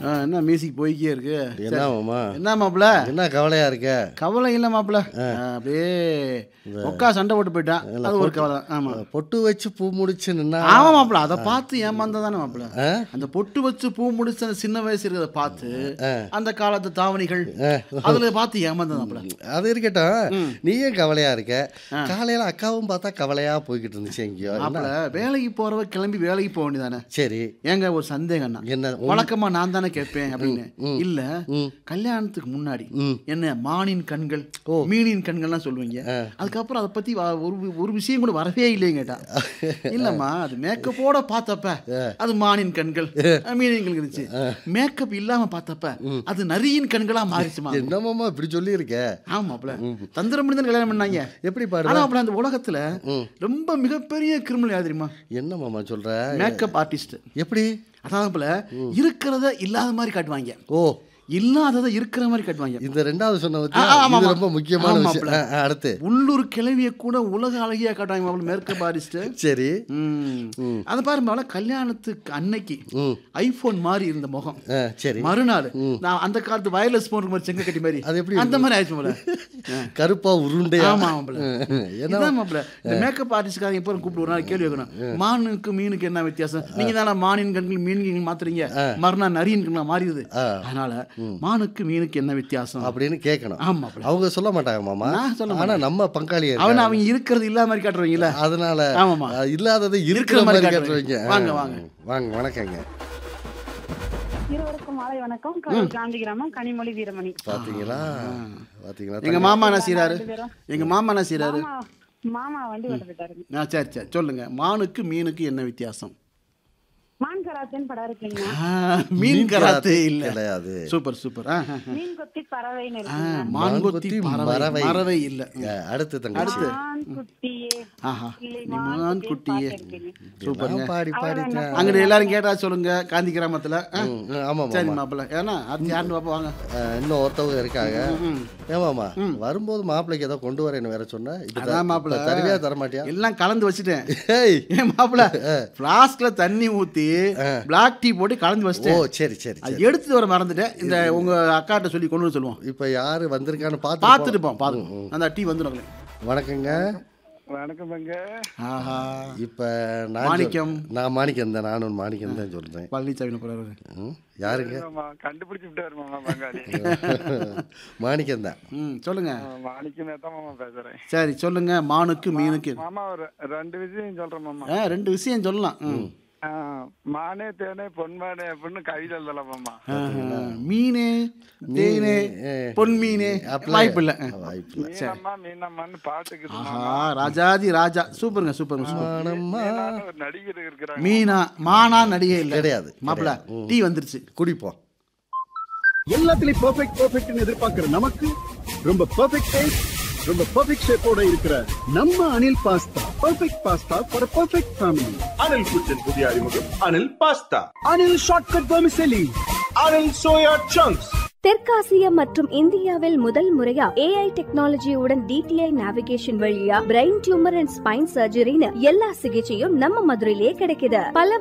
ஆ, என்ன மியூசிக் போய்க்கே இருக்கு என்ன மாமா என்ன மாப்பிள என்ன கவலையா இருக்க கவலை இல்லை மாப்பிள அப்படியே உட்கா சண்டை போட்டு போயிட்டான் அது ஒரு கவலை தான். ஆமா பொட்டு வச்சு பூ முடிச்சு நின்னா ஆமா மாப்பிள அதை பார்த்து ஏமாந்ததானே மாப்பிள ஆ? அந்த பொட்டு வச்சு பூ முடிச்ச அந்த சின்ன வயசு இருக்கிறத பார்த்து அந்த காலத்து தாவணிகள் அதுல பார்த்து ஏமாந்தது மாப்பிள அது இருக்கட்டும் நீ ஏன் கவலையா இருக்க காலையில அக்காவும் பார்த்தா கவலையா போய்கிட்டு இருந்துச்சு எங்கேயோ என்ன? மாப்பிள வேலைக்கு போறவ கிளம்பி வேலைக்கு போக வேண்டியதானே சரி ஏங்க ஒரு சந்தேகம்னா என்ன வழக்கமா நான் தானே கேட்பேன் அப்படின்னு இல்ல கல்யாணத்துக்கு முன்னாடி என்ன மானின் கண்கள் மீனின் கண்கள்லாம் சொல்லுவீங்க அதுக்கப்புறம் அதை பத்தி வ- ஒரு ஒரு விஷயம் கூட வரவே இல்லைங்க கேட்டா இல்லம்மா அது மேக்கப்போட பார்த்தப்ப அது மானின் கண்கள் அஹ், மீனின் கண்கள் இருந்துச்சு மேக்கப் இல்லாம பார்த்தப்ப அது நரியின் கண்களா மாறிச்சுமா என்ன மாமா இப்படி சொல்லி இருக்க ஆமாப்ல தந்திரம் முடிந்து கல்யாணம் பண்ணாங்க எப்படி பாரு ஆனா அப்பல அந்த உலகத்துல ரொம்ப மிகப்பெரிய கிரிமினல் யார் தெரியுமா என்ன மாமா சொல்ற மேக்கப் ஆர்டிஸ்ட் எப்படி அதாவது போல இருக்கிறத இல்லாத மாதிரி காட்டுவாங்க ஓ இல்லாததை இருக்கிற மாதிரி காட்டுவாங்க இந்த ரெண்டாவது சொன்ன ஆ, பத்தியா? ஆமா, இது ஆமா. ரொம்ப முக்கியமான ஆமா, விஷயம் மாப்ள. ஆ, ஆ, அடுத்து உள்ளூர் கிளவிய கூட உலக அழகியா காட்டுவாங்க மாப்பிள மேற்கப் ஆர்டிஸ்ட் சரி அதை பாரு மாப்பிள கல்யாணத்துக்கு அன்னைக்கு ஐபோன் மாதிரி இருந்த முகம் ஆ, சரி மறுநாள் நான் அந்த காலத்து வயர்லெஸ் போன் மாதிரி செங்க கட்டி மாதிரி அது எப்படி அந்த மாதிரி ஆயிடுச்சு மாப்பிள கருப்பா உருண்டையா ஆமா மாப்பிள என்ன இதான் மாப்பிள இந்த மேக்கப் ஆர்டிஸ்ட்காரங்க எப்போ கூப்பிட்டு ஒரு நாள் கேள்வி வைக்கணும் மானுக்கு மீனுக்கு என்ன வித்தியாசம் நீங்க தானே மானின் கண்கள் மீன் கண்கள் மாத்துறீங்க மறுநாள் நரியின் கண்கள் மாறிடுது அதனால மானுக்கு மீனுக்கு என்ன வித்தியாசம் அப்படின்னு கேட்கணும் ஆமா மாப்பிள அவங்க சொல்ல மாட்டாங்க மாமா நான் சொல்ல ஆனா நம்ம பங்காளி அவன் அவங்க இருக்கிறது இல்லாத மாதிரி காட்டுறவங்கல்ல அதனால ஆமாமா. அஹ், இல்லாததை இருக்கிற இருக்கிற மாதிரி மாதிரி காட்டுறீங்க வாங்க, வாங்க. வாங்க வணக்கங்க இருவருக்கும் மாலை வணக்கம் கரூர் காந்தி கிராமம் கனிமொழி வீரமணி பாத்தீங்களா பாத்தீங்களா எங்க மாமா என்ன செய்யறாரு எங்க மாமா என்ன செய்யறாரு மாமா மாமா வண்டி ஓட்ட போயிட்டாருங்க ஆ சரி சரி சொல்லுங்க மானுக்கு மீனுக்கு என்ன வித்தியாசம் மான் கராத்தேன்னு படம் இருக்குங்க ஆ, மீன் கராத்தே இல்ல கிடையாது சூப்பர் சூப்பர் ஆ, ஆ, ஆ. மீன் கொத்தி பறவைன்னு ஆ, இருக்குங்க மான்கொத்தி மான்கொத்தி பறவை மறவை. மறவை இல்ல அஹ், அடுத்து தங்கச்சி மான் குட்டியே ஆஹா இல்லை, நீ மான் மான் குட்டியே குட்டியே பாட்டு சூப்பருங்க நான் பாடி பாடிட்டேன் அங்கிட்டு எல்லாரும் கேட்டா சொல்லுங்க காந்தி கிராமத்துல ஆ? ம், ம், ஆமா சரி மாமா மாப்பிள்ள ஏன்னா அடுத்து யாருன்னு பாப்பா வாங்க அஹ், இன்னும் ஒருத்தவங்க இருக்காங்க ஏமாமா வரும்போது மாப்பிள்ளைக்கு ஏதோ கொண்டு வரேன்னு வேற சொன்ன இப்ப அதான் மாப்பிள்ள இப்ப தருவியா தர மாட்டியா எல்லாம் கலந்து வச்சுட்டேன் ஏய் ஏன் மாப்பிள்ள பிளாஸ்க்ல தண்ணி ஊத்தி பிளாக் டீ போட்டு கலந்து ஓ வச்சிட்டேன் சரி சரி அது சரி எடுத்துட்டு வர மறந்துட்டேன் இந்த உங்க அக்காட்ட சொல்லி கொண்டு வர சொல்லுவோம் இப்ப யாரு வந்திருக்கான்னு பார்த்து பார்த்துட்டு போம் பார்த்து அந்த டீ வந்துடும் வணக்கங்க வணக்கம்ங்க ஆஹா இப்ப நான் மாணிக்கம். சொல்- நான் மாணிக்கம் தான் நானும் மாணிக்கம் தான் சொல்றேன் பழனிசாமி போறாரு ம், யாருங்க மாமா கண்டுபிடிச்சு விட்டாரு மாமா பங்காளி மாணிக்கம் தான் ம் சொல்லுங்க மாணிக்கமே தான் மாமா பேசுறேன் சரி சொல்லுங்க மானுக்கு மீனுக்கு மாமா ஒரு ரெண்டு விஷயம் சொல்றேன் மாமா ஆ ரெண்டு விஷயம் சொல்லலாம் ம். ஆ, மானே தேனே பொன்மானே அப்படின்னு கவிதை எழுதலாம் மாமா ஆஹா. மீனே தேனே ஏ. பொன் மீனே அப்பெல்லாம் வாய்ப்பு இல்லை வாய்ப்பு இல்லை மீனம்மா மீனம்மான்னு பாட்டுக்குது ஆஹா மாமா ராஜாதி ராஜா சூப்பருங்க சூப்பருங்க சூப்பர் மானம்மா மீனான்னு ஒரு நடிகர் இருக்கிறாங்க மீனா மானா நடிகை இல்லை கிடையாது, மாப்பிள்ள டீ வந்துருச்சு குடிப்போம் எல்லாத்துலயும் பெர்ஃபெக்ட் பெர்ஃபெக்ட்னு எதிர்பார்க்கிற நமக்கு ரொம்ப பெர்ஃபெக்ட் டேஸ்ட் ரொம்ப பெர்ஃபெக்ட் ஷேப்போட இருக்கிற நம்ம Anil pasta perfect pasta for perfect family Anil kitchen புதிய அறிமுகம் Anil pasta Anil shortcut vermicelli Anil soya chunks தெற்காசியா மற்றும் இந்தியாவில் முதல் முறையா ஏஐ டெக்னாலஜியுடன் டிடிஐ நேவிகேஷன் வழியா பிரெயின் டியூமர் அண்ட் ஸ்பைன் சர்ஜரின்னு எல்லா சிகிச்சையும் நம்ம மதுரையிலேயே கிடைக்குது பல